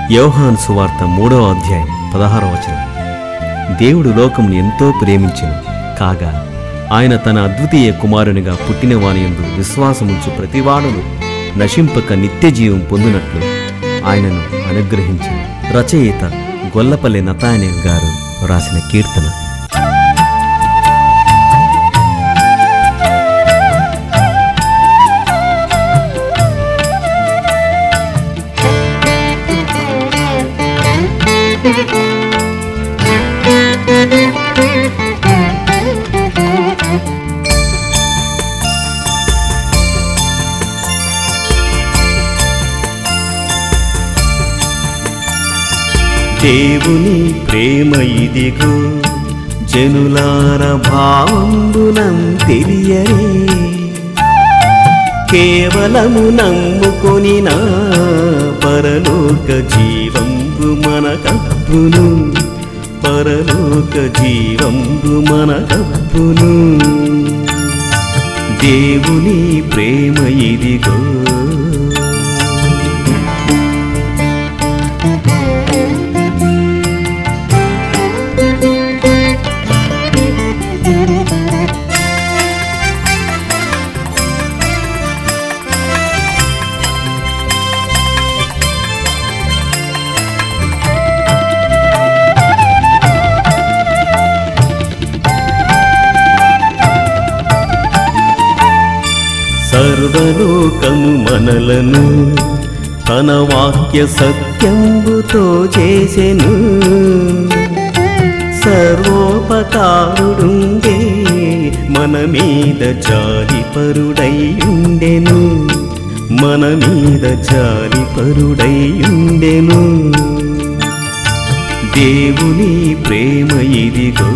యోహాను సువార్త మూడవ అధ్యాయం పదహారవ వచనం దేవుడు లోకమును ఎంతో ప్రేమించెను కాగా ఆయన తన అద్వితీయ కుమారునిగా పుట్టిన వానియందు విశ్వాసముంచు ప్రతివాడును నశింపక నిత్య జీవం పొందినట్లు ఆయనను అనుగ్రహించింది రచయిత గొల్లపల్లి నతాయనేల్ గారు రాసిన కీర్తన దేవుని ప్రేమ ఇదిగో జనులార భావంబునం తెలియరే కేవలము నమ్ముకొని నా పరలోక జీవంబు మన కప్పును పరలోక జీవంబు మన కప్పును దేవుని ప్రేమ ఇదిగో సర్వలోకము మనలను తన వాక్య సత్యంబుతో చేసెను సర్వోపకారుడుండే మన మీద జాలి పరుడై ఉండెను మన మీద జాలి పరుడై ఉండెను దేవుని ప్రేమ ఇదిగో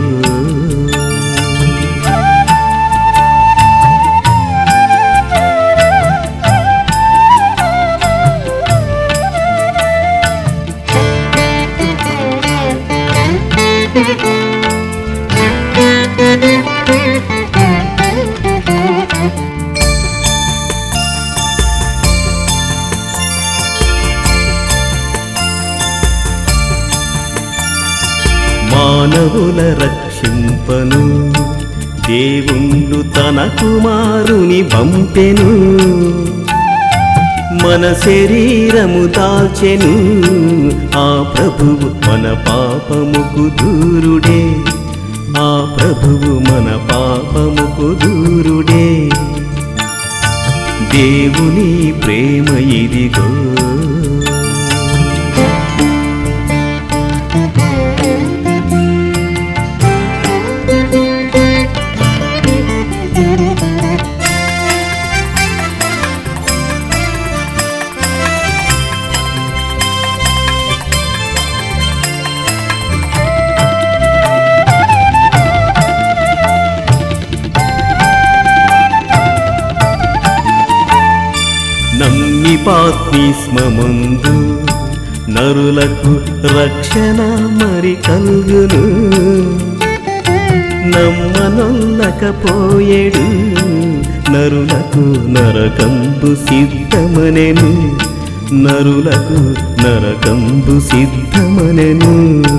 మానవుల రక్షింపను దేవుండు తన కుమారుని పంపెను మన శరీరము దాల్చెను ఆ ప్రభువు మన పాపముకు దూరుడే ఆ ప్రభువు మన పాపముకు దూరుడే దేవుని ప్రేమ ఇదిగో నమ్మి పాత్మీస్మమందు నరులకు రక్షణ మరి కలుగును నమ్మనొల్లకపోయేడు నరులకు నరకంబు సిద్ధమనెను నరులకు నరకంబు సిద్ధమనెను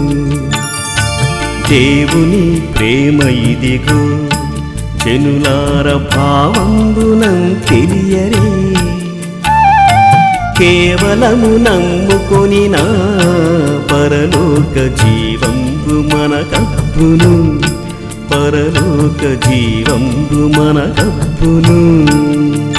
దేవుని ప్రేమ ఇదిగో జనులార భావంబునం తెలియరే కేవలము నమ్ముకొని నా పరలోక జీవంబు మన కప్పును పరలోక జీవంబు మన కప్పును